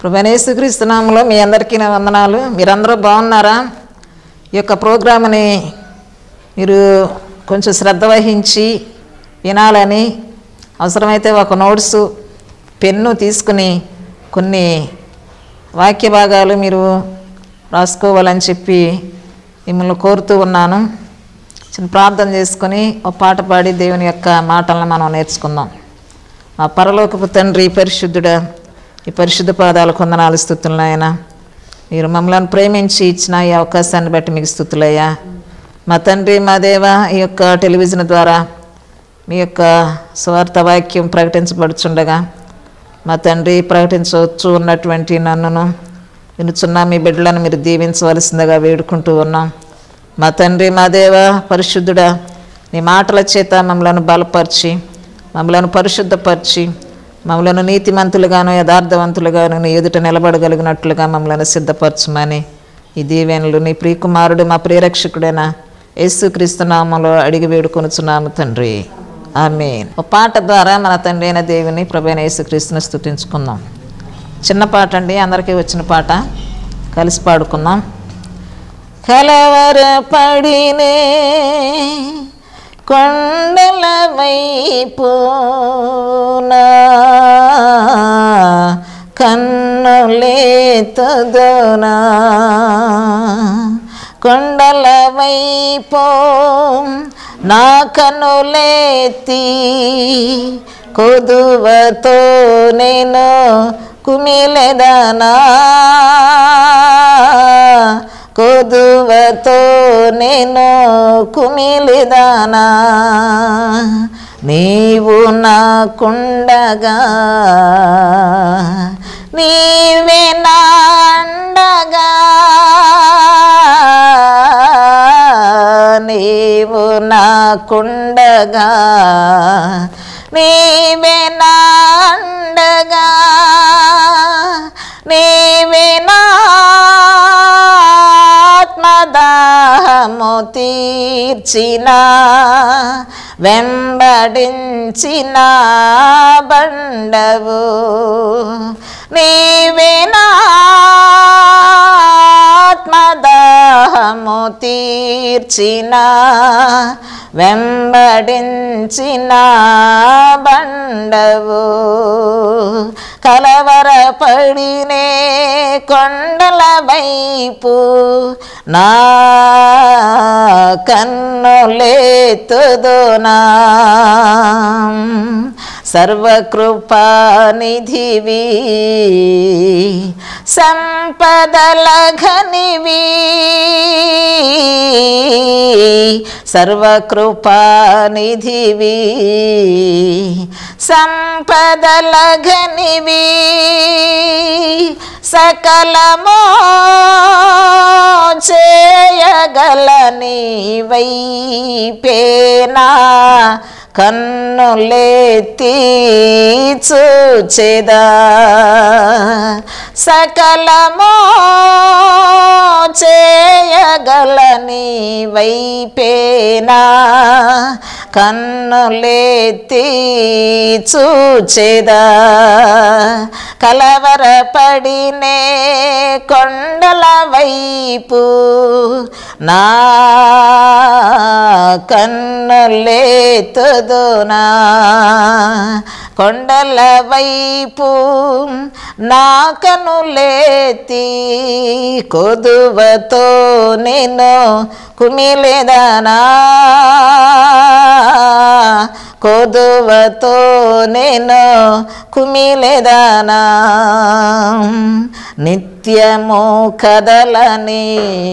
ప్రభనేసుక్రీస్తునామంలో మీ అందరికీ నా వందనాలు మీరందరూ బాగున్నారా ఈ యొక్క ప్రోగ్రామ్ని మీరు కొంచెం శ్రద్ధ వహించి వినాలని అవసరమైతే ఒక నోట్సు పెన్ను తీసుకుని కొన్ని వాక్య భాగాలు మీరు రాసుకోవాలని చెప్పి మిమ్మల్ని కోరుతూ ఉన్నాను చిన్న ప్రార్థన చేసుకొని ఒక పాట పాడి దేవుని యొక్క మాటలను మనం నేర్చుకుందాం మా పరలోకపు తండ్రి పరిశుద్ధుడా ఈ పరిశుద్ధ పాదాల కొందనాలు స్థుతులు నాయన మీరు మమ్మల్ని ప్రేమించి ఇచ్చిన ఈ అవకాశాన్ని బట్టి మీకు స్థుతులయ్యా మా తండ్రి మా దేవ ఈ యొక్క టెలివిజన్ ద్వారా మీ యొక్క స్వార్థ వాక్యం ప్రకటించబడుచుండగా మా తండ్రి ప్రకటించవచ్చు ఉన్నటువంటి నన్నును వినుచున్న మీ బిడ్డలను మీరు దీవించవలసిందిగా వేడుకుంటూ ఉన్నాం మా తండ్రి మా దేవ పరిశుద్ధుడా నీ మాటల చేత మమ్మలను బలపరిచి మమ్మలను పరిశుద్ధపరిచి మమ్మలను నీతిమంతులుగాను యథార్థవంతులుగాను నీ ఎదుట నిలబడగలిగినట్లుగా మమ్మలను సిద్ధపరచుమని ఈ దీవెనలు నీ ప్రియకుమారుడు మా ప్రియరక్షకుడైన యేసుక్రీస్తు నామంలో అడిగి వేడుకొనుచున్నాము తండ్రి ఆమె ఒక పాట ద్వారా మన తండ్రి అయిన దేవుని ప్రభైన యేసుక్రీస్తుని స్తుతించుకుందాం చిన్న పాట అండి అందరికీ వచ్చిన పాట కలిసి పాడుకుందాం కలవర పడినే కొండల వైపునా కన్నులేతదోనా కొండల వైపు నా కనులేతి కొదువతో నేను కుమిలెదనా కొదువతో నేను కుమిలిదానా నీవు నాకుండగా నీవే నాండగా నీవు నాకుండగా నీవే నాండగా నీవే ఆత్మదాహము తీర్చిన వెంబడించిన బండవు నీవే ఆత్మదాహము తీర్చిన వెంబడించిన బండవు కలవరపడినే కొండల వైపు నా కన్నులేతుదునా సర్వకృపానిధివి సంపదల ఘనివి సర్వకృపానిధివి సంపదల ఘనివి సకలమో చేయగలని వైపేనా కన్నులేతి చూచెదా సకలమో చేయగలని వైపేనా కన్నులేతి చూచెదా కలవరపడినే కొండల వైపు నా కన్నులేతుదునా కొండల వైపు నా కనులేతి కొదువతో నేను కుమిలేదానా కొదువతో నేను కుమిలేదానా నిత్యము కదలని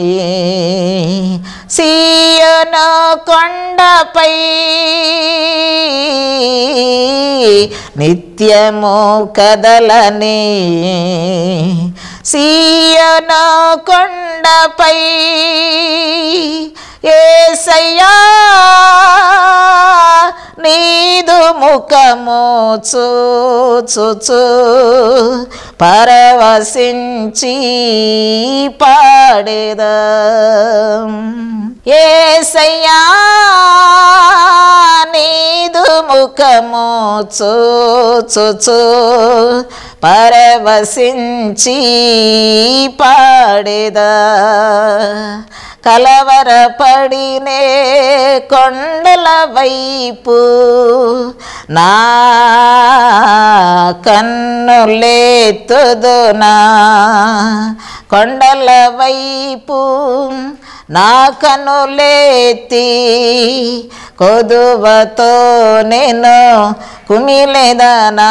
సీయను కొండపై నిత్యము కదలని సీయను కొండపై ఏసయ్యా నీదు ముఖము చూచుచు పరవశించి పాడేదా ఏసయ్యా నీదు ముఖము చూచుచు పరవశించి పాడేదా కలవరపడినే కొండల వైపు నా కన్నులేతుదునా కొండల వైపు నా కనులేతి కొదువతో నేను కుమిలేదనా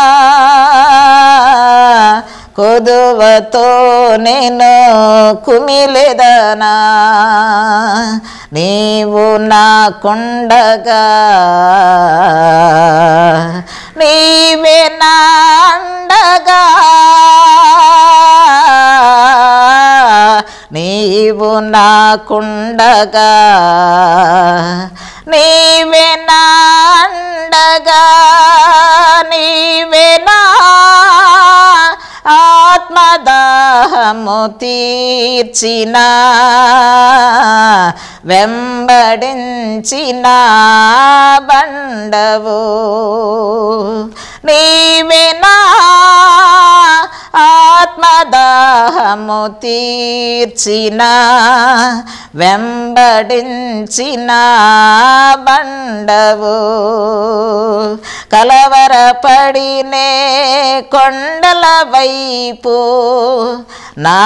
కొదువతో నేను కుమిలేదనా నీవు నాకుండగా నీవే నా అండగా నీవు నాకుండగా నీవే నా అండగా నీవే నా ఆత్మదాహము తీర్చిన వెంబడించిన బండవు నీవే నా ఆత్మదాహము తీర్చిన వెంబడించిన బండవు కలవరపడినే కొండల వైపు నా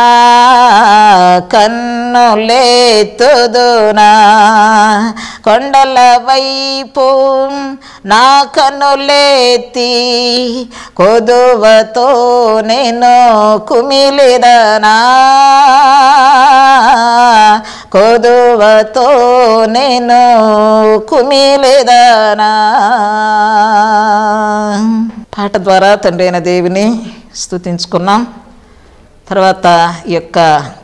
కన్నులేతుదునా కొండల వైపు నా కన్నులేతి కొదువతో నేను కుమిలిదనా కొదువతో నేను కుమిలిదనా పాట ద్వారా తండ్రి అయిన దేవిని స్తుతించుకున్నాం తర్వాత ఈ యొక్క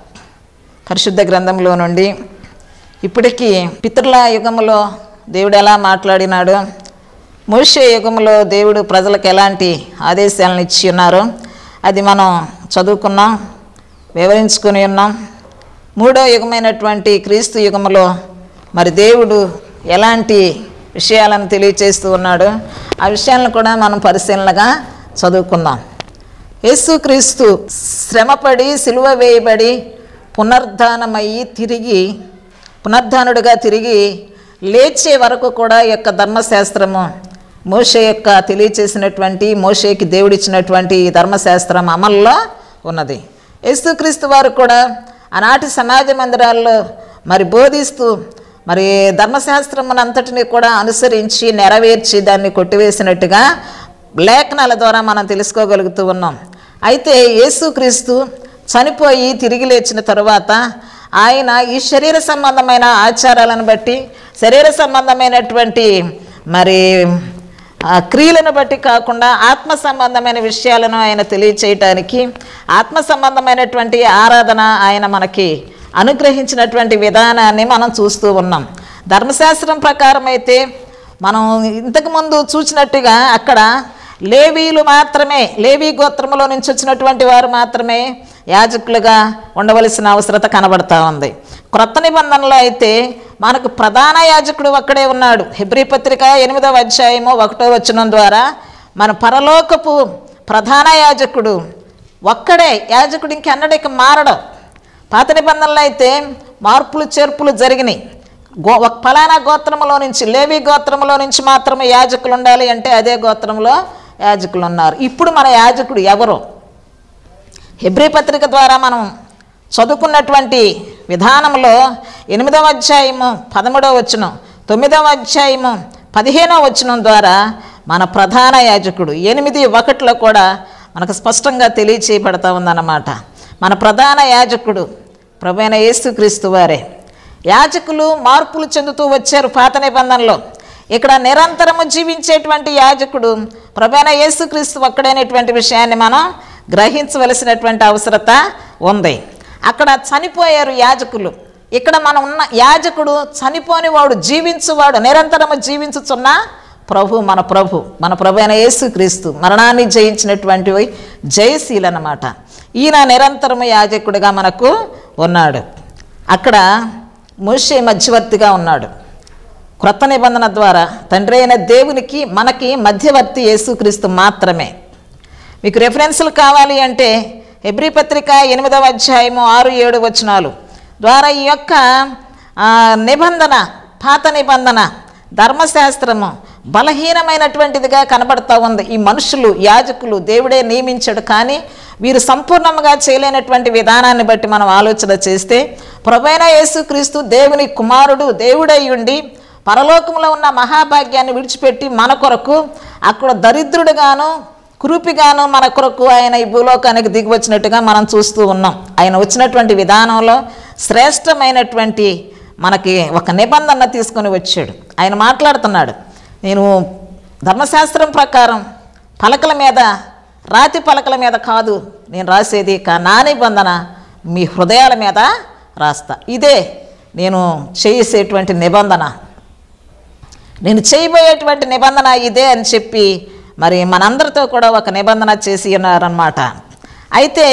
పరిశుద్ధ గ్రంథంలో నుండి ఇప్పటికీ పితృల యుగంలో దేవుడు ఎలా మాట్లాడినాడు మోషే యుగంలో దేవుడు ప్రజలకు ఎలాంటి ఆదేశాలను ఇచ్చి ఉన్నారో అది మనం చదువుకున్నాం వివరించుకుని ఉన్నాం మూడో యుగమైనటువంటి క్రీస్తు యుగంలో మరి దేవుడు ఎలాంటి విషయాలను తెలియచేస్తూ ఉన్నాడు ఆ విషయాలను కూడా మనం పరిశీలనగా చదువుకుందాం యేసుక్రీస్తు శ్రమపడి సిలువ వేయబడి పునర్ధానమయ్యి తిరిగి పునర్ధానుడిగా తిరిగి లేచే వరకు కూడా ఈ యొక్క ధర్మశాస్త్రము మోషే యొక్క తెలియచేసినటువంటి మోషేకి దేవుడిచ్చినటువంటి ఈ ధర్మశాస్త్రం అమల్లో ఉన్నది యేసుక్రీస్తు వారు కూడా ఆనాటి సమాజ మందిరాల్లో మరి బోధిస్తూ మరి ధర్మశాస్త్రమునంతటిని కూడా అనుసరించి నెరవేర్చి దాన్ని కొట్టివేసినట్టుగా లేఖనాల ద్వారా మనం తెలుసుకోగలుగుతూ ఉన్నాం అయితే యేసుక్రీస్తు చనిపోయి తిరిగి లేచిన తరువాత ఆయన ఈ శరీర సంబంధమైన ఆచారాలను బట్టి శరీర సంబంధమైనటువంటి మరి ఆ క్రియలను బట్టి కాకుండా ఆత్మ సంబంధమైన విషయాలను ఆయన తెలియచేయటానికి ఆత్మ సంబంధమైనటువంటి ఆరాధన ఆయన మనకి అనుగ్రహించినటువంటి విధానాన్ని మనం చూస్తూ ఉన్నాం ధర్మశాస్త్రం ప్రకారం అయితే మనం ఇంతకుముందు చూసినట్టుగా అక్కడ లేవీలు మాత్రమే లేవీ గోత్రములో నుంచి వచ్చినటువంటి వారు మాత్రమే యాజకులుగా ఉండవలసిన అవసరత కనబడతా ఉంది క్రొత్త నిబంధనలో అయితే మనకు ప్రధాన యాజకుడు ఒక్కడే ఉన్నాడు హెబ్రీ పత్రిక ఎనిమిదవ అధ్యాయము ఒకటో వచనం ద్వారా మన పరలోకపు ప్రధాన యాజకుడు ఒక్కడే యాజకుడు ఇంకెన్నడికి మారడం పాత నిబంధనలు అయితే మార్పులు చేర్పులు జరిగినాయి గో ఒక ఫలానా గోత్రములో నుంచి లేవి గోత్రములో నుంచి మాత్రమే యాజకులు ఉండాలి అంటే అదే గోత్రంలో యాజకులు ఉన్నారు ఇప్పుడు మన యాజకుడు ఎవరు హెబ్రీ పత్రిక ద్వారా మనం చదువుకున్నటువంటి విధానంలో ఎనిమిదవ అధ్యాయము పదమూడవ వచనం తొమ్మిదవ అధ్యాయము పదిహేనవ వచనం ద్వారా మన ప్రధాన యాజకుడు ఎనిమిది ఒకటిలో కూడా మనకు స్పష్టంగా తెలియచేయబడతా ఉందన్నమాట మన ప్రధాన యాజకుడు ప్రభైన యేసుక్రీస్తు వారే యాజకులు మార్పులు చెందుతూ వచ్చారు పాత నిబంధనలో ఇక్కడ నిరంతరము జీవించేటువంటి యాజకుడు ప్రభైన యేసుక్రీస్తు ఒక్కడైనటువంటి విషయాన్ని మనం గ్రహించవలసినటువంటి అవసరత ఉంది అక్కడ చనిపోయారు యాజకులు ఇక్కడ మనం ఉన్న యాజకుడు చనిపోని వాడు జీవించువాడు నిరంతరము జీవించుచున్న ప్రభు మన ప్రభు మన ప్రభు అయిన యేసుక్రీస్తు మరణాన్ని జయించినటువంటి జయశీల అన్నమాట ఈయన నిరంతరము యాజకుడిగా మనకు ఉన్నాడు అక్కడ మోషే మధ్యవర్తిగా ఉన్నాడు క్రొత్త నిబంధన ద్వారా తండ్రి అయిన దేవునికి మనకి మధ్యవర్తి యేసుక్రీస్తు మాత్రమే మీకు రెఫరెన్సులు కావాలి అంటే ఎబ్రి పత్రిక ఎనిమిదవ అధ్యాయము ఆరు ఏడు వచనాలు ద్వారా ఈ యొక్క ఆ, నిబంధన పాత నిబంధన ధర్మశాస్త్రము బలహీనమైనటువంటిదిగా కనబడుతూ ఉంది ఈ మనుషులు యాజకులు దేవుడే నియమించాడు కానీ వీరు సంపూర్ణంగా చేయలేనటువంటి విధానాన్ని బట్టి మనం ఆలోచన చేస్తే ప్రభైన యేసుక్రీస్తు దేవుని కుమారుడు దేవుడై ఉండి పరలోకంలో ఉన్న మహాభాగ్యాన్ని విడిచిపెట్టి మన కొరకు అక్కడ దరిద్రుడుగాను కురూపిగాను మన కొరకు ఆయన ఈ భూలోకానికి దిగి వచ్చినట్టుగా మనం చూస్తూ ఉన్నాం ఆయన వచ్చినటువంటి విధానంలో శ్రేష్టమైనటువంటి మనకి ఒక నిబంధన తీసుకొని వచ్చాడు ఆయన మాట్లాడుతున్నాడు నేను ధర్మశాస్త్రం ప్రకారం పలకల మీద రాతి పలకల మీద కాదు నేను రాసేది కా నా నిబంధన మీ హృదయాల మీద రాస్తా ఇదే నేను చేసేటువంటి నిబంధన నేను చేయబోయేటువంటి నిబంధన ఇదే అని చెప్పి మరి మనందరితో కూడా ఒక నిబంధన చేసి ఉన్నారన్నమాట అయితే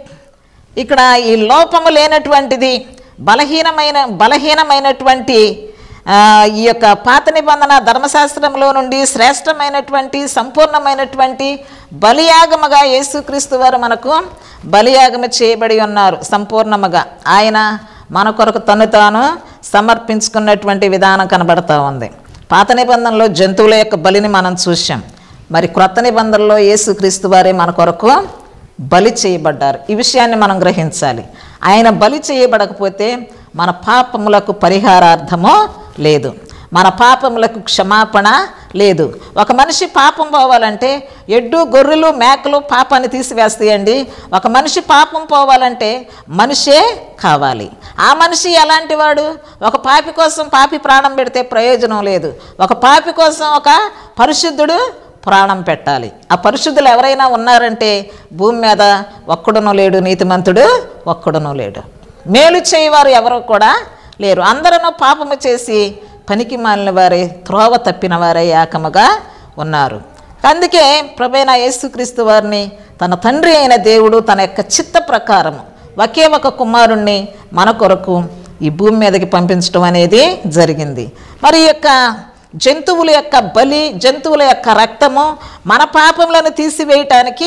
ఇక్కడ ఈ లోపము లేనటువంటిది బలహీనమైన బలహీనమైనటువంటి ఆ, ఈ యొక్క పాత నిబంధన ధర్మశాస్త్రంలో నుండి శ్రేష్టమైనటువంటి సంపూర్ణమైనటువంటి బలియాగముగా యేసుక్రీస్తు వారు మనకు బలియాగము చేయబడి ఉన్నారు సంపూర్ణముగా ఆయన మన కొరకు తను తాను సమర్పించుకున్నటువంటి విధానం కనబడతా ఉంది పాత నిబంధనలో జంతువుల యొక్క బలిని మనం చూసాం మరి క్రొత్త నిబంధనలో యేసుక్రీస్తు వారే మన కొరకు బలి చేయబడ్డారు ఈ విషయాన్ని మనం గ్రహించాలి ఆయన బలి చేయబడకపోతే మన పాపములకు పరిహారార్థము లేదు మన పాపములకు క్షమాపణ లేదు ఒక మనిషి పాపం పోవాలంటే ఎడ్డు గొర్రెలు మేకలు పాపాన్ని తీసివేస్తాయండి ఒక మనిషి పాపం పోవాలంటే మనిషే కావాలి ఆ మనిషి ఎలాంటి వాడు ఒక పాపి కోసం పాపి ప్రాణం పెడితే ప్రయోజనం లేదు ఒక పాపి కోసం ఒక పరిశుద్ధుడు ప్రాణం పెట్టాలి ఆ పరిశుద్ధులు ఎవరైనా ఉన్నారంటే భూమి మీద ఒక్కడునూ లేడు నీతిమంతుడు ఒక్కడునూ లేడు మేలు చేయవారు ఎవరు కూడా లేరు అందరూ పాపము చేసి పనికి మాలిన వారే త్రోవ తప్పిన వారే ఏకముగా ఉన్నారు అందుకే ప్రభైన యేసుక్రీస్తు వారిని తన తండ్రి అయిన దేవుడు తన యొక్క చిత్త ప్రకారము ఒకే ఒక కుమారుణ్ణి మన కొరకు ఈ భూమి మీదకి పంపించడం అనేది జరిగింది మరి ఈ యొక్క జంతువుల యొక్క బలి జంతువుల యొక్క రక్తము మన పాపములను తీసివేయటానికి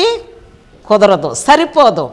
కుదరదు సరిపోదు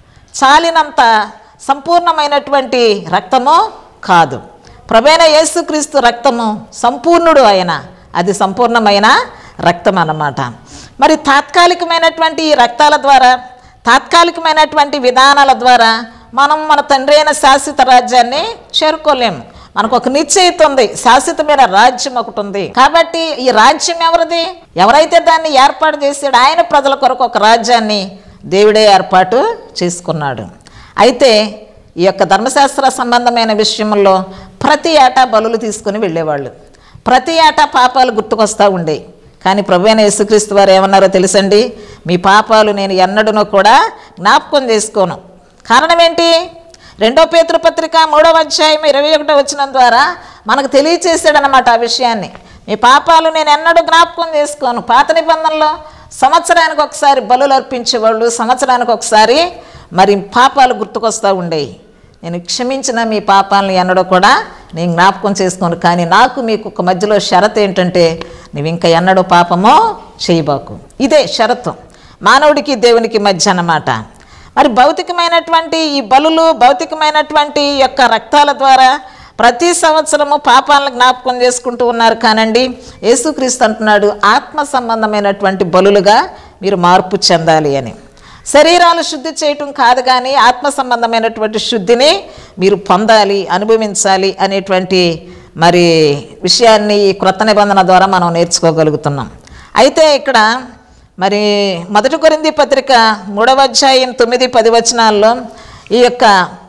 చాలినంత సంపూర్ణమైనటువంటి రక్తము కాదు ప్రభైన యేసుక్రీస్తు రక్తము సంపూర్ణుడు ఆయన అది సంపూర్ణమైన రక్తం అన్నమాట మరి తాత్కాలికమైనటువంటి ఈ రక్తాల ద్వారా తాత్కాలికమైనటువంటి విధానాల ద్వారా మనం మన తండ్రి అయిన శాశ్వత రాజ్యాన్ని చేరుకోలేము మనకు ఒక నిశ్చయిత ఉంది శాశ్వతమైన రాజ్యం ఒకటి ఉంది కాబట్టి ఈ రాజ్యం ఎవరిది ఎవరైతే దాన్ని ఏర్పాటు చేసాడో ఆయన ప్రజల కొరకు ఒక రాజ్యాన్ని దేవుడే ఏర్పాటు చేసుకున్నాడు అయితే ఈ యొక్క ధర్మశాస్త్ర సంబంధమైన విషయంలో ప్రతి ఏటా బలులు తీసుకుని వెళ్ళేవాళ్ళు ప్రతి ఏటా పాపాలు గుర్తుకొస్తూ ఉండే కానీ ప్రభు అయిన యేసుక్రీస్తు వారు ఏమన్నారో తెలుసండి మీ పాపాలు నేను ఎన్నడూనూ కూడా జ్ఞాపకం చేసుకోను కారణం ఏంటి రెండో పేతృపత్రిక మూడవ అధ్యాయం ఇరవై ఒకటో వచ్చిన ద్వారా మనకు తెలియచేసాడనమాట ఆ విషయాన్ని మీ పాపాలు నేను ఎన్నడూ జ్ఞాపకం చేసుకోను పాత నిబంధనలో సంవత్సరానికి ఒకసారి బలులు అర్పించేవాళ్ళు సంవత్సరానికి ఒకసారి మరి పాపాలు గుర్తుకొస్తూ ఉండేవి నేను క్షమించిన మీ పాపాలను ఎన్నడూ కూడా నేను జ్ఞాపకం చేసుకోను కానీ నాకు మీకు ఒక మధ్యలో షరత్ ఏంటంటే నువ్వు ఇంకా ఎన్నడూ పాపమో చేయబాకు ఇదే షరతు మానవుడికి దేవునికి మధ్య అన్నమాట మరి భౌతికమైనటువంటి ఈ బలులు భౌతికమైనటువంటి ఈ యొక్క రక్తాల ద్వారా ప్రతి సంవత్సరము పాపాలను జ్ఞాపకం చేసుకుంటూ ఉన్నారు కానండి యేసుక్రీస్తు అంటున్నాడు ఆత్మ సంబంధమైనటువంటి బలులుగా మీరు మార్పు చెందాలి అని శరీరాలు శుద్ధి చేయటం కాదు కానీ ఆత్మ సంబంధమైనటువంటి శుద్ధిని మీరు పొందాలి అనుభవించాలి అనేటువంటి మరి విషయాన్ని ఈ క్రొత్త నిబంధన ద్వారా మనం నేర్చుకోగలుగుతున్నాం అయితే ఇక్కడ మరి మొదటి కొరింది పత్రిక మూడవ అధ్యాయం తొమ్మిది పది వచనాల్లో ఈ యొక్క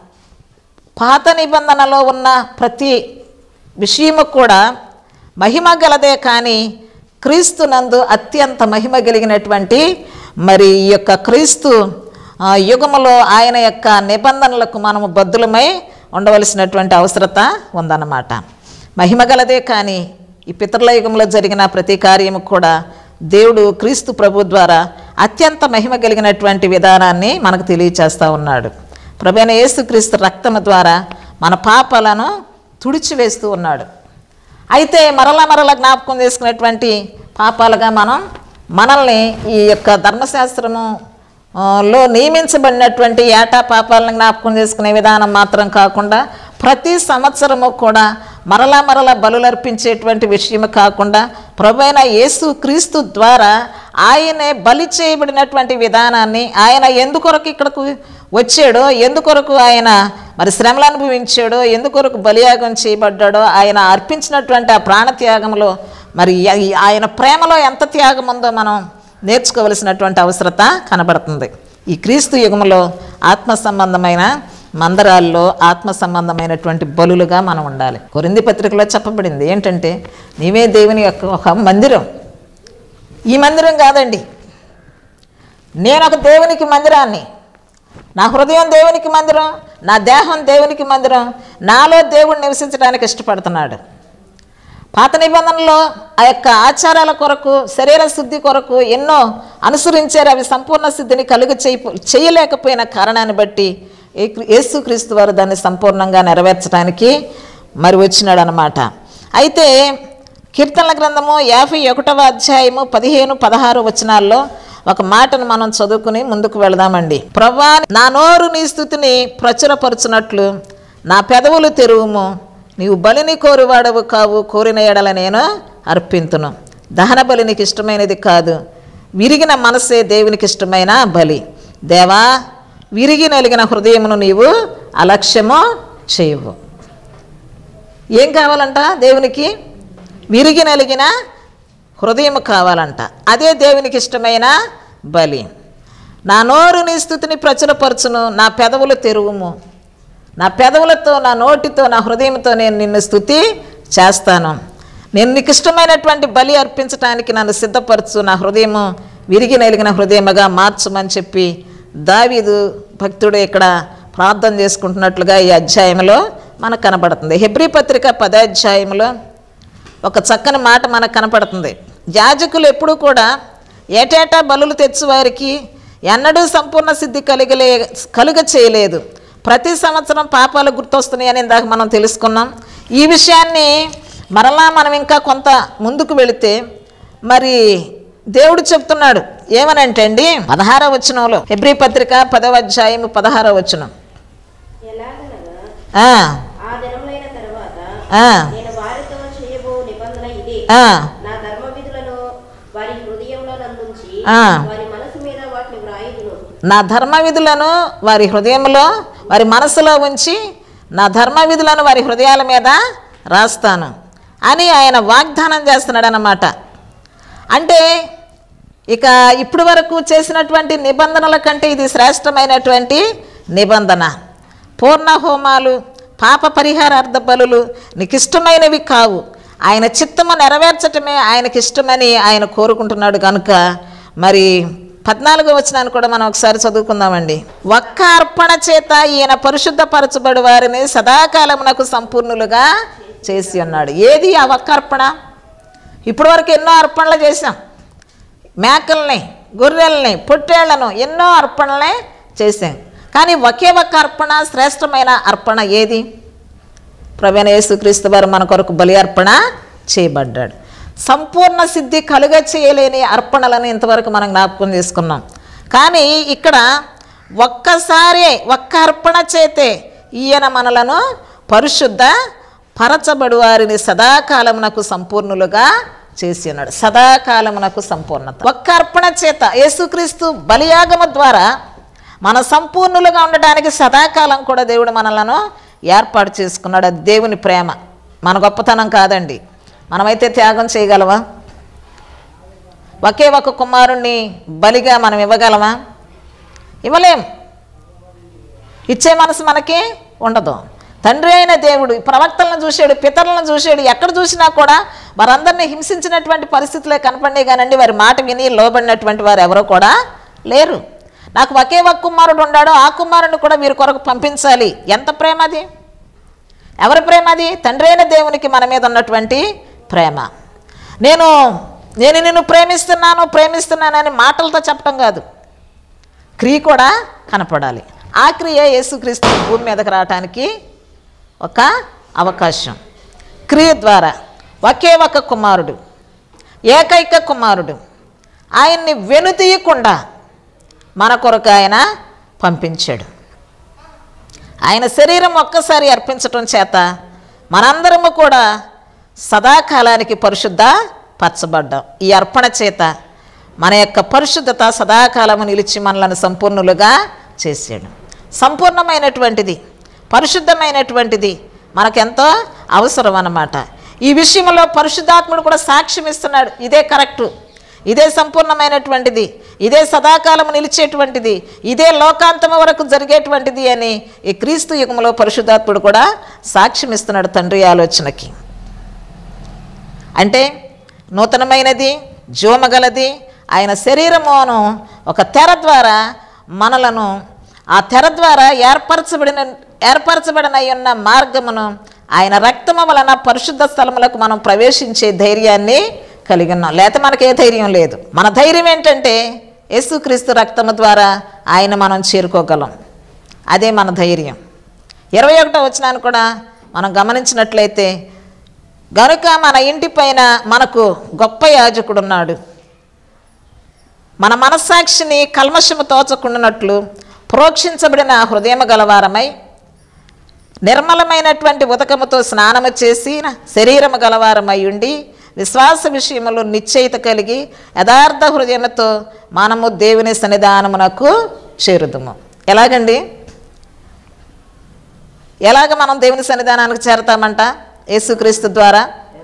పాత నిబంధనలో ఉన్న ప్రతి విషయము కూడా మహిమ గలదే కానీ క్రీస్తు నందు అత్యంత మహిమ కలిగినటువంటి మరి ఈ యొక్క క్రీస్తు ఆ, యుగములో ఆయన యొక్క నిబంధనలకు మనము బద్దులమై ఉండవలసినటువంటి అవసరత ఉందన్నమాట మహిమ గలదే కానీ ఈ పితరుల యుగంలో జరిగిన ప్రతి కార్యము కూడా దేవుడు క్రీస్తు ప్రభు ద్వారా అత్యంత మహిమ కలిగినటువంటి విధానాన్ని మనకు తెలియచేస్తూ ఉన్నాడు ప్రభైన యేసుక్రీస్తు రక్తము ద్వారా మన పాపాలను తుడిచివేస్తూ ఉన్నాడు అయితే మరల మరల జ్ఞాపకం చేసుకునేటువంటి పాపాలుగా మనం మనల్ని ఈ యొక్క ధర్మశాస్త్రము ఆ, లో నియమించబడినటువంటి ఏటా పాపాలను జ్ఞాపకం చేసుకునే విధానం మాత్రం కాకుండా ప్రతి సంవత్సరము కూడా మరలా మరలా బలులర్పించేటువంటి విషయం కాకుండా ప్రభైన యేసు క్రీస్తు ద్వారా ఆయనే బలి చేయబడినటువంటి విధానాన్ని ఆయన ఎందుకొరకు ఇక్కడకు వచ్చాడో ఎందుకొరకు ఆయన మరి శ్రమలు అనుభవించాడో ఎందుకొరకు బలియాగం చేయబడ్డాడో ఆయన అర్పించినటువంటి ఆ ప్రాణత్యాగంలో మరి ఈ- ఆయన ప్రేమలో ఎంత త్యాగం ఉందో మనం నేర్చుకోవలసినటువంటి అవసరత కనబడుతుంది ఈ క్రీస్తు యుగంలో ఆత్మ సంబంధమైన మందరాల్లో ఆత్మ సంబంధమైనటువంటి బలులుగా మనం ఉండాలి కొరింది పత్రికలో చెప్పబడింది ఏంటంటే నీవే దేవుని యొక్క ఒక మందిరం ఈ మందిరం కాదండి నేను ఒక దేవునికి మందిరాన్ని నా హృదయం దేవునికి మందిరం నా దేహం దేవునికి మందిరం నాలో దేవుడు నివసించడానికి ఇష్టపడుతున్నాడు పాత నిబంధనలో ఆ యొక్క ఆచారాల కొరకు శరీర శుద్ధి కొరకు ఎన్నో అనుసరించారు అవి సంపూర్ణ సిద్ధిని కలుగు చేయ చేయలేకపోయిన కారణాన్ని బట్టి ఏ- యేసుక్రీస్తు వారు దాన్ని సంపూర్ణంగా నెరవేర్చడానికి మరి వచ్చినాడు అనమాట అయితే కీర్తనల గ్రంథము యాభై ఒకటవ అధ్యాయము పదిహేను పదహారు వచనాల్లో ఒక మాటను మనం చదువుకుని ముందుకు వెళదామండి ప్రభా నా నోరు నీ స్థుతిని ప్రచురపరుచున్నట్లు నా పెదవులు తెరువుము నీవు బలిని కోరువాడవు కావు కోరిన ఎడల నేను అర్పింతును దహన బలి నీకు ఇష్టమైనది కాదు విరిగిన మనసే దేవునికి ఇష్టమైన బలి దేవా విరిగి నలిగిన హృదయమును నీవు అలక్ష్యము చేయవు ఏం కావాలంట దేవునికి విరిగి నలిగిన హృదయం కావాలంట అదే దేవునికి ఇష్టమైన బలి నా నోరు నీ స్థుతిని ప్రచురపరచును నా పెదవులు తెరువుము నా పెదవులతో నా నోటితో నా హృదయంతో నేను నిన్ను స్థుతి చేస్తాను నేను నీకు ఇష్టమైనటువంటి బలి అర్పించడానికి నన్ను సిద్ధపరచు నా హృదయము విరిగి నలిగిన హృదయముగా మార్చమని చెప్పి దావీదు భక్తుడు ఇక్కడ ప్రార్థన చేసుకుంటున్నట్లుగా ఈ అధ్యాయంలో మనకు కనబడుతుంది హెబ్రి పత్రిక పదాధ్యాయంలో ఒక చక్కని మాట మనకు కనపడుతుంది యాజకులు ఎప్పుడూ కూడా ఏటేటా బలులు తెచ్చువారికి ఎన్నడూ సంపూర్ణ సిద్ధి కలిగలే కలుగ చేయలేదు ప్రతి సంవత్సరం పాపాలు గుర్తొస్తున్నాయని ఇందాక మనం తెలుసుకున్నాం ఈ విషయాన్ని మరలా మనం ఇంకా కొంత ముందుకు వెళితే మరి దేవుడు చెప్తున్నాడు ఏమనంటే అండి పదహారవ వచనంలో హెబ్రి పత్రిక పదవ అధ్యాయం పదహారవ వచనం ఎలాగనగా ఆ, ఆ దినములైన తరువాత ఆ, నేను వారితో చేయబో నిబంధన ఇదే ఆ, నా ధర్మ విధులను వారి హృదయంలో నందుంచి ఆ. వారి మనసు మీద వాటిని వ్రాయుదును నా ధర్మ విధులను వారి హృదయంలో వారి మనసులో ఉంచి నా ధర్మ విధులను వారి హృదయాల మీద రాస్తాను అని ఆయన వాగ్దానం చేస్తున్నాడు అన్నమాట అంటే ఇక ఇప్పటి వరకు చేసినటువంటి నిబంధనల కంటే ఇది శ్రేష్టమైనటువంటి నిబంధన పూర్ణ హోమాలు పాప పరిహారార్థ బలులు నీకు ఇష్టమైనవి కావు ఆయన చిత్తము నెరవేర్చటమే ఆయనకి ఇష్టమని ఆయన కోరుకుంటున్నాడు కనుక మరి పద్నాలుగో వచనాన్ని కూడా మనం ఒకసారి చదువుకుందామండి ఒక్క అర్పణ చేత ఈయన పరిశుద్ధపరచబడి వారిని సదాకాలమునకు సంపూర్ణులుగా చేసి ఉన్నాడు ఏది ఆ ఒక్క అర్పణ ఇప్పటి వరకు ఎన్నో అర్పణలు చేశాం మేకల్ని గొర్రెల్ని పొట్టేళ్లను ఎన్నో అర్పణలే చేశాం కానీ ఒకే ఒక్క అర్పణ శ్రేష్టమైన అర్పణ ఏది ప్రవీణ యేసుక్రీస్తు వారు మన కొరకు బలి అర్పణ చేయబడ్డాడు సంపూర్ణ సిద్ధి కలుగ చేయలేని అర్పణలను ఇంతవరకు మనం జ్ఞాపకం చేసుకున్నాం కానీ ఇక్కడ ఒక్కసారి ఒక్క అర్పణ చేతే ఈయన మనలను పరిశుద్ధ పరచబడు వారిని సదాకాలమునకు సంపూర్ణులుగా చేసి ఉన్నాడు సదాకాలమునకు సంపూర్ణత ఒక్క అర్పణ చేత యేసుక్రీస్తు బలియాగము ద్వారా మన సంపూర్ణులుగా ఉండడానికి సదాకాలం కూడా దేవుడు మనలను ఏర్పాటు చేసుకున్నాడు అది దేవుని ప్రేమ మన గొప్పతనం కాదండి మనమైతే త్యాగం చేయగలమా ఒకే ఒక కుమారుణ్ణి బలిగా మనం ఇవ్వగలమా ఇవ్వలేం ఇచ్చే మనసు మనకి ఉండదు తండ్రి అయిన దేవుడు ఈ ప్రవక్తలను చూశాడు పితరులను చూశాడు ఎక్కడ చూసినా కూడా వారందరినీ హింసించినటువంటి పరిస్థితులే కనపడే కానండి వారి మాట విని లోబడినటువంటి వారు ఎవరో కూడా లేరు నాకు ఒకే ఒక కుమారుడు ఉన్నాడు ఆ కుమారుడిని కూడా వీరి కొరకు పంపించాలి ఎంత ప్రేమ అది ఎవరి ప్రేమ అది తండ్రి అయిన దేవునికి మన మీద ఉన్నటువంటి ప్రేమ నేను నేను నిన్ను ప్రేమిస్తున్నాను ప్రేమిస్తున్నానని మాటలతో చెప్పడం కాదు క్రియ కూడా కనపడాలి ఆ క్రియ యేసుక్రీస్తు భూమి మీదకి రావటానికి ఒక అవకాశం క్రియ ద్వారా ఒకే ఒక కుమారుడు ఏకైక కుమారుడు ఆయన్ని వెనుతీయకుండా మన కొరకు ఆయన పంపించాడు ఆయన శరీరం ఒక్కసారి అర్పించటం చేత మనందరము కూడా సదాకాలానికి పరిశుద్ధ పరచబడ్డాం ఈ అర్పణ చేత మన యొక్క పరిశుద్ధత సదాకాలము నిలిచి మనలను సంపూర్ణులుగా చేశాడు సంపూర్ణమైనటువంటిది పరిశుద్ధమైనటువంటిది మనకెంతో అవసరం అన్నమాట ఈ విషయంలో పరిశుద్ధాత్ముడు కూడా సాక్ష్యం ఇస్తున్నాడు ఇదే కరెక్టు ఇదే సంపూర్ణమైనటువంటిది ఇదే సదాకాలం నిలిచేటువంటిది ఇదే లోకాంతము వరకు జరిగేటువంటిది అని ఈ క్రీస్తు యుగంలో పరిశుద్ధాత్ముడు కూడా సాక్ష్యం ఇస్తున్నాడు తండ్రి ఆలోచనకి అంటే నూతనమైనది జీవమగలది ఆయన శరీరమును ఒక తెర ద్వారా మనలను ఆ తెర ద్వారా ఏర్పరచబడిన ఏర్పరచబడిన ఉన్న మార్గమును ఆయన రక్తము వలన పరిశుద్ధ స్థలములకు మనం ప్రవేశించే ధైర్యాన్ని కలిగి ఉన్నాం లేకపోతే మనకి ఏ ధైర్యం లేదు మన ధైర్యం ఏంటంటే యేసుక్రీస్తు రక్తము ద్వారా ఆయన మనం చేరుకోగలం అదే మన ధైర్యం ఇరవై ఒకటో వచనాన్ని కూడా మనం గమనించినట్లయితే గనుక మన ఇంటి పైన మనకు గొప్ప యాజకుడు ఉన్నాడు మన మనస్సాక్షిని కల్మషము తోచకుండానట్లు ప్రోక్షించబడిన హృదయము గలవారమై నిర్మలమైనటువంటి ఉదకముతో స్నానము చేసి శరీరము గలవారమై ఉండి విశ్వాస విషయములో నిశ్చయిత కలిగి యథార్థ హృదయముతో మనము దేవుని సన్నిధానమునకు చేరుదుము ఎలాగండి ఎలాగ మనం దేవుని సన్నిధానానికి చేరతామంట యేసుక్రీస్తు ద్వారా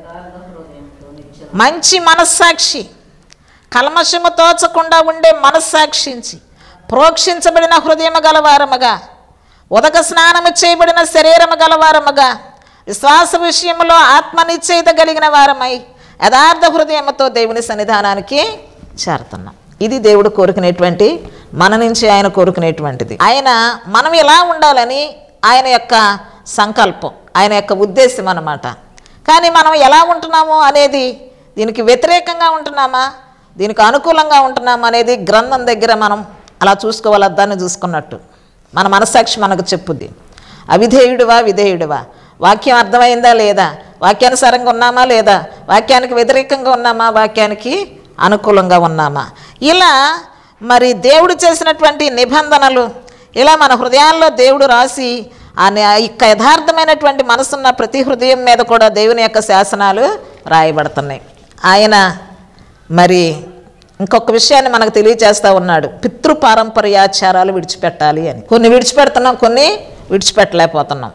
మంచి మనస్సాక్షి కల్మషము తోచకుండా ఉండే మనస్సాక్షించి ప్రోక్షించబడిన హృదయము గలవారముగా ఉదక స్నానము చేయబడిన శరీరము గలవారముగా విశ్వాస విషయంలో ఆత్మనిశ్చయిత కలిగిన వారమై యథార్థ హృదయముతో దేవుని సన్నిధానానికి చేరుతున్నాం ఇది దేవుడు కోరుకునేటువంటి మన నుంచి ఆయన కోరుకునేటువంటిది ఆయన మనం ఎలా ఉండాలని ఆయన యొక్క సంకల్పం ఆయన యొక్క ఉద్దేశం అన్నమాట కానీ మనం ఎలా ఉంటున్నాము అనేది దీనికి వ్యతిరేకంగా ఉంటున్నామా దీనికి అనుకూలంగా ఉంటున్నామా అనేది గ్రంథం దగ్గర మనం అలా చూసుకోవాలి దాన్ని చూసుకున్నట్టు మన మనస్సాక్షి మనకు చెప్పుద్ది అవిధేయుడివా విధేయుడివా వాక్యం అర్థమైందా లేదా వాక్యానుసారంగా ఉన్నామా లేదా వాక్యానికి వ్యతిరేకంగా ఉన్నామా వాక్యానికి అనుకూలంగా ఉన్నామా ఇలా మరి దేవుడు చేసినటువంటి నిబంధనలు ఇలా మన హృదయాల్లో దేవుడు రాసి ఆ ని- ఆ యొక్క యథార్థమైనటువంటి మనసున్న ప్రతి హృదయం మీద కూడా దేవుని యొక్క శాసనాలు రాయబడుతున్నాయి ఆయన మరి ఇంకొక విషయాన్ని మనకు తెలియజేస్తూ ఉన్నాడు పితృపారంపర్యాచారాలు విడిచిపెట్టాలి అని కొన్ని విడిచిపెడుతున్నాం కొన్ని విడిచిపెట్టలేకపోతున్నాం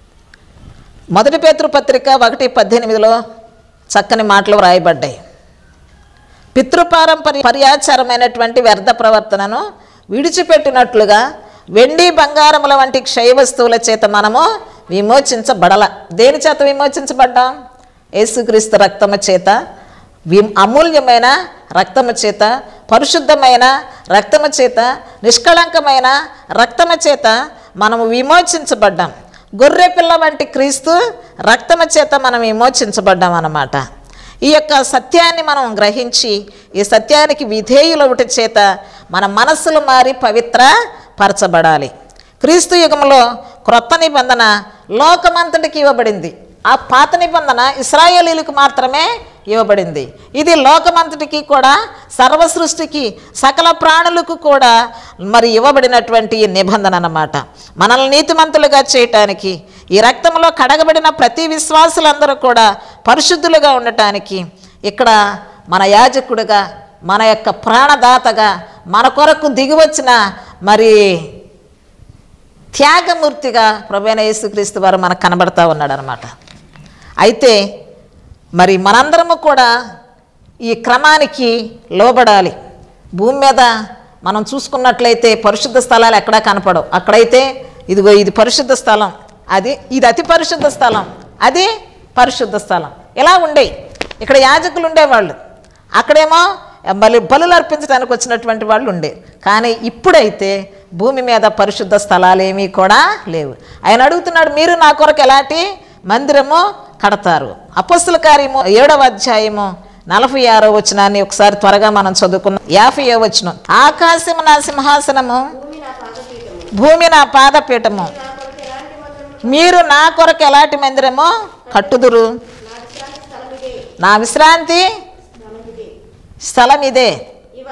మొదటి పేతృపత్రిక ఒకటి పద్దెనిమిదిలో చక్కని మాటలు వ్రాయబడ్డాయి పితృపారంపర్య పర్యాచారమైనటువంటి వ్యర్థ ప్రవర్తనను విడిచిపెట్టినట్లుగా వెండి బంగారముల వంటి క్షయ వస్తువుల చేత మనము విమోచించబడల దేని చేత విమోచించబడ్డాం యేసుక్రీస్తు రక్తము చేత వి అమూల్యమైన రక్తము చేత పరిశుద్ధమైన రక్తము చేత నిష్కళంకమైన రక్తము చేత మనము విమోచించబడ్డాం గొర్రె పిల్ల వంటి క్రీస్తు రక్తము చేత మనం విమోచించబడ్డాం అన్నమాట ఈ యొక్క సత్యాన్ని మనం గ్రహించి ఈ సత్యానికి విధేయులవుట చేత మన మనస్సులు మారి పవిత్ర పరచబడాలి క్రీస్తు యుగంలో క్రొత్త నిబంధన లోకమంతటికి ఇవ్వబడింది ఆ పాత నిబంధన ఇస్రాయేలీలకు మాత్రమే ఇవ్వబడింది ఇది లోకమంతటికి కూడా సర్వ సృష్టికి సకల ప్రాణులకు కూడా మరి ఇవ్వబడినటువంటి ఈ నిబంధన అన్నమాట మనల్ని నీతిమంతులుగా చేయటానికి ఈ రక్తంలో కడగబడిన ప్రతి విశ్వాసులందరూ కూడా పరిశుద్ధులుగా ఉండటానికి ఇక్కడ మన యాజకుడిగా మన యొక్క ప్రాణదాతగా మన కొరకు దిగివచ్చిన మరి త్యాగమూర్తిగా ప్రభైన యేసుక్రీస్తు వారు మనకు కనబడతా ఉన్నాడు అనమాట అయితే మరి మనందరము కూడా ఈ క్రమానికి లోబడాలి భూమి మీద మనం చూసుకున్నట్లయితే పరిశుద్ధ స్థలాలు ఎక్కడా కనపడవు అక్కడైతే ఇదిగో ఇది పరిశుద్ధ స్థలం అది ఇది అతి పరిశుద్ధ స్థలం అది పరిశుద్ధ స్థలం ఇలా ఉండేవి ఇక్కడ యాజకులు ఉండేవాళ్ళు అక్కడేమో బలి బలులు అర్పించడానికి వచ్చినటువంటి వాళ్ళు ఉండే కానీ ఇప్పుడైతే భూమి మీద పరిశుద్ధ స్థలాలు ఏమీ కూడా లేవు ఆయన అడుగుతున్నాడు మీరు నా కొరకు ఎలాంటి మందిరము కడతారు అపస్సుల కార్యము ఏడవ అధ్యాయము నలభై ఆరో వచనాన్ని ఒకసారి త్వరగా మనం చదువుకున్నాం యాభైయో వచనం ఆకాశము నా సింహాసనము భూమి నా పాదపీఠము భూమి నా పాదపీఠము నా కొరకు ఎలాంటి మందిరం మీరు నా కొరకు ఎలాంటి మందిరమో కట్టుదురు నా విశ్రాంతి స్థలం ఇదే నా విశ్రాంతి స్థలం ఇదే స్థలం ఇదే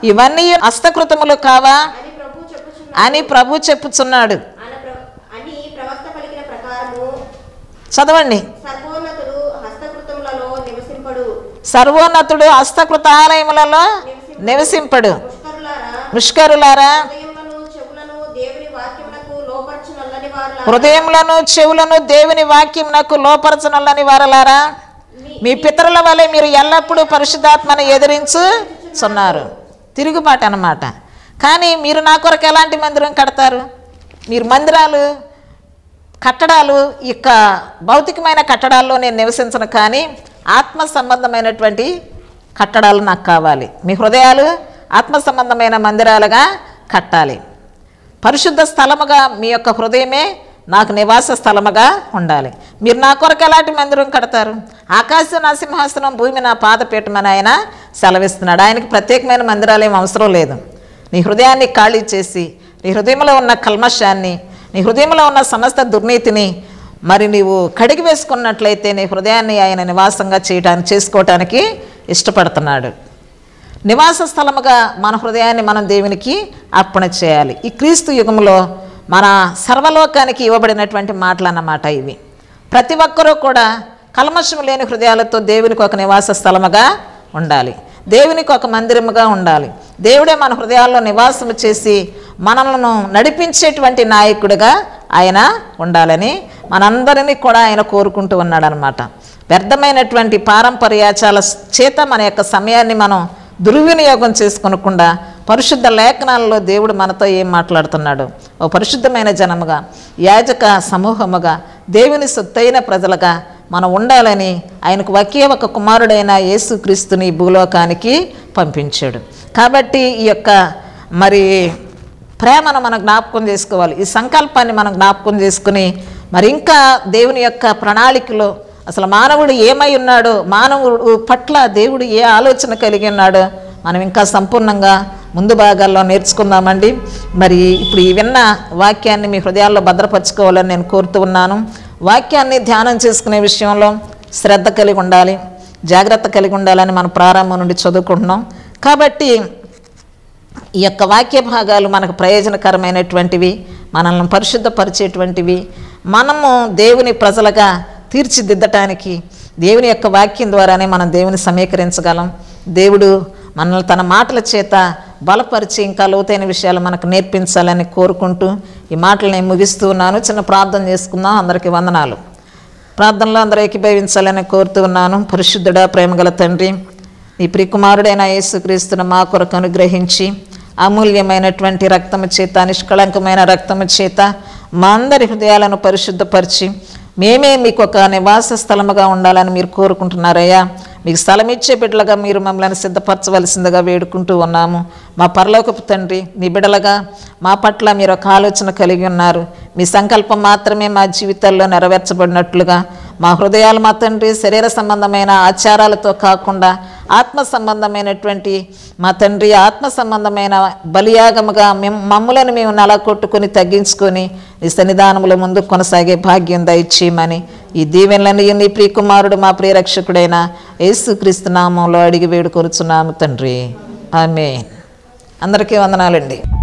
ఇవన్నీ హస్తకృతములు కావా అని ప్రభు చెప్పుచున్నాడు అని ప్రభు చెప్పుచున్నాడు ఆయన ప్ర- అని ప్రవక్త పలికిన ప్రకారము చదవండి సర్వోన్నతుడు హస్తకృతములలో నివసింపడు సర్వోన్నతుడు హస్తకృత ఆలయములలో నివసింపడు పుష్కరులారా ముష్కరులారా హృదయములను చెవులను దేవుని వాక్యమునకు లోపరచు నల్లని వారులారా హృదయములను చెవులను దేవుని వాక్యమునకు లోపరచనల్లని వారలారా మీ పితరుల వలె మీరు ఎల్లప్పుడూ పరిశుద్ధాత్మను ఎదిరించుచున్నారు తిరుగుబాటు అన్నమాట కానీ మీరు నా కొరకు ఎలాంటి మందిరం కడతారు మీరు మందిరాలు కట్టడాలు ఇక భౌతికమైన కట్టడాల్లో నేను నివసించను కానీ ఆత్మ సంబంధమైనటువంటి కట్టడాలు నాకు కావాలి మీ హృదయాలు ఆత్మ సంబంధమైన మందిరాలుగా కట్టాలి పరిశుద్ధ స్థలముగా మీ యొక్క హృదయమే నాకు నివాస స్థలముగా ఉండాలి మీరు నా కొరకు ఎలాంటి మందిరం కడతారు ఆకాశం నా సింహాసనం భూమి నా పాదపీఠమని ఆయన సెలవిస్తున్నాడు ఆయనకి ప్రత్యేకమైన మందిరాలు ఏం అవసరం లేదు నీ హృదయాన్ని ఖాళీ చేసి నీ హృదయంలో ఉన్న కల్మషాన్ని నీ హృదయంలో ఉన్న సమస్త దుర్నీతిని మరి నీవు కడిగి వేసుకున్నట్లయితే నీ హృదయాన్ని ఆయన నివాసంగా చేయడానికి చేసుకోవటానికి ఇష్టపడుతున్నాడు నివాస స్థలముగా మన హృదయాన్ని మనం దేవునికి అర్పణ చేయాలి ఈ క్రీస్తు యుగంలో మన సర్వలోకానికి ఇవ్వబడినటువంటి మాటలు అన్నమాట ఇవి ప్రతి ఒక్కరూ కూడా కల్మషం లేని హృదయాలతో దేవునికి ఒక నివాస స్థలముగా ఉండాలి దేవునికి ఒక మందిరముగా ఉండాలి దేవుడే మన హృదయాల్లో నివాసము చేసి మనలను నడిపించేటువంటి నాయకుడిగా ఆయన ఉండాలని మనందరినీ కూడా ఆయన కోరుకుంటూ ఉన్నాడనమాట వ్యర్థమైనటువంటి పారంపర్యాచాల చేత మన యొక్క సమయాన్ని మనం దుర్వినియోగం చేసుకొనకుండా పరిశుద్ధ లేఖనాలలో దేవుడు మనతో ఏం మాట్లాడుతున్నాడు ఓ పరిశుద్ధమైన జనముగా యాజక సమూహముగా దేవుని సొత్తైన ప్రజలుగా మనం ఉండాలని ఆయనకు ఒకే ఒక కుమారుడైన యేసుక్రీస్తుని ఈ భూలోకానికి పంపించాడు కాబట్టి ఈ యొక్క మరి ప్రేమను మనం జ్ఞాపకం చేసుకోవాలి ఈ సంకల్పాన్ని మనం జ్ఞాపకం చేసుకుని మరి ఇంకా దేవుని యొక్క ప్రణాళికలో అసలు మానవుడు ఏమై ఉన్నాడో మానవుడు పట్ల దేవుడు ఏ ఆలోచన కలిగి ఉన్నాడో మనం ఇంకా సంపూర్ణంగా ముందు భాగాల్లో నేర్చుకుందామండి మరి ఇప్పుడు ఈ విన్న వాక్యాన్ని మీ హృదయాల్లో భద్రపరచుకోవాలని నేను కోరుతూ ఉన్నాను వాక్యాన్ని ధ్యానం చేసుకునే విషయంలో శ్రద్ధ కలిగి ఉండాలి జాగ్రత్త కలిగి ఉండాలని మనం ప్రారంభం నుండి చదువుకుంటున్నాం కాబట్టి ఈ యొక్క వాక్య భాగాలు మనకు ప్రయోజనకరమైనటువంటివి మనల్ని పరిశుద్ధపరిచేటువంటివి మనము దేవుని ప్రజలుగా తీర్చిదిద్దటానికి దేవుని యొక్క వాక్యం ద్వారానే మనం దేవుని సమీకరించగలం దేవుడు మనల్ని తన మాటల చేత బలపరిచి ఇంకా లోతైన విషయాలు మనకు నేర్పించాలని కోరుకుంటూ ఈ మాటలు నేను ముగిస్తూ ఉన్నాను చిన్న ప్రార్థన చేసుకుందాం అందరికీ వందనాలు ప్రార్థనలో అందరూ ఏకీభవించాలని కోరుతూ ఉన్నాను పరిశుద్ధుడా ప్రేమగల తండ్రి నీ ప్రియకుమారుడైన యేసుక్రీస్తును మా కొరకు అనుగ్రహించి అమూల్యమైనటువంటి రక్తము చేత నిష్కళంకమైన రక్తము చేత మా అందరి హృదయాలను పరిశుద్ధపరిచి మేమే మీకు ఒక నివాస స్థలముగా ఉండాలని మీరు కోరుకుంటున్నారయ్యా మీకు స్థలం ఇచ్చే బిడ్డలుగా మీరు మమ్మల్ని సిద్ధపరచవలసిందిగా వేడుకుంటూ ఉన్నాము మా పరలోకపు తండ్రి మీ బిడ్డలుగా మా పట్ల మీరు ఒక ఆలోచన కలిగి ఉన్నారు మీ సంకల్పం మాత్రమే మా జీవితాల్లో నెరవేర్చబడినట్లుగా మా హృదయాలు మా తండ్రి శరీర సంబంధమైన ఆచారాలతో కాకుండా ఆత్మ సంబంధమైనటువంటి మా తండ్రి ఆత్మ సంబంధమైన బలియాగముగా మేము మమ్ములను మేము నెల కొట్టుకొని తగ్గించుకొని నీ సన్నిధానముల ముందు కొనసాగే భాగ్యం దయచేయమని ఈ దీవెనలని నీ ప్రియకుమారుడు మా ప్రియరక్షకుడైన యేసుక్రీస్తు నామంలో అడిగి వేడుకొరుచున్నాము తండ్రి ఆమె అందరికీ వందనాలండి